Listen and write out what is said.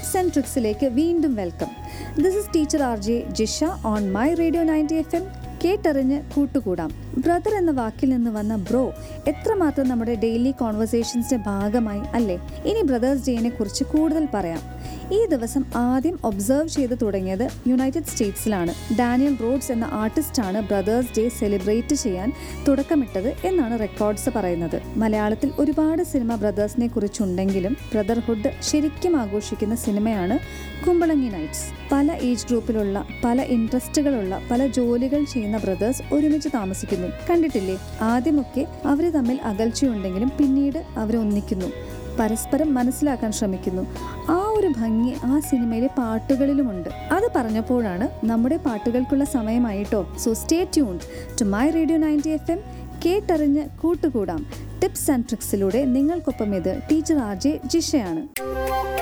tips and ട്രിക്സിലേക്ക് വീണ്ടും welcome this is teacher R J Jisha on my radio ninety F M കേട്ടറിഞ്ഞ് കൂട്ടുകൂടാം brother എന്ന വാക്കിൽ നിന്ന് വന്ന ബ്രോ എത്രമാത്രം നമ്മുടെ ഡെയിലി കോൺവെർസേഷൻസിന്റെ ഭാഗമായി അല്ലേ ഇനി ബ്രദേഴ്സ് ഡേനെ കുറിച്ച് കൂടുതൽ പറയാം ഈ ദിവസം ആദ്യം ഒബ്സർവ് ചെയ്ത് തുടങ്ങിയത് യുണൈറ്റഡ് സ്റ്റേറ്റ്സിലാണ് ഡാനിയൽ റോഡ്സ് എന്ന ആർട്ടിസ്റ്റാണ് ബ്രദേഴ്സ് ഡേ സെലിബ്രേറ്റ് ചെയ്യാൻ തുടക്കമിട്ടത് എന്നാണ് റെക്കോർഡ്സ് പറയുന്നത് മലയാളത്തിൽ ഒരുപാട് സിനിമ ബ്രദേഴ്സിനെ കുറിച്ചുണ്ടെങ്കിലും ബ്രദർഹുഡ് ശരിക്കും ആഘോഷിക്കുന്ന സിനിമയാണ് കുമ്പളങ്ങി നൈറ്റ്സ് പല ഏജ് ഗ്രൂപ്പിലുള്ള പല ഇൻട്രസ്റ്റുകളുള്ള പല ജോലികൾ ചെയ്യുന്ന ബ്രദേഴ്സ് ഒരുമിച്ച് താമസിക്കുന്നു കണ്ടിട്ടില്ലേ ആദ്യമൊക്കെ അവർ തമ്മിൽ അകൽച്ചയുണ്ടെങ്കിലും പിന്നീട് അവർ ഒന്നിക്കുന്നു പരസ്പരം മനസ്സിലാക്കാൻ ശ്രമിക്കുന്നു ആ ഒരു ഭംഗി ആ സിനിമയിലെ പാട്ടുകളിലുമുണ്ട് അത് പറഞ്ഞപ്പോഴാണ് നമ്മുടെ പാട്ടുകൾക്കുള്ള സമയമായിട്ടോ so stay tuned to my radio ninety F M കേട്ടറിഞ്ഞ് കൂട്ടുകൂടാം ടിപ്സ് ആൻഡ് ട്രിക്സിലൂടെ നിങ്ങൾക്കൊപ്പം ഇത് ടീച്ചർ ആർ ജെ ജിഷയാണ്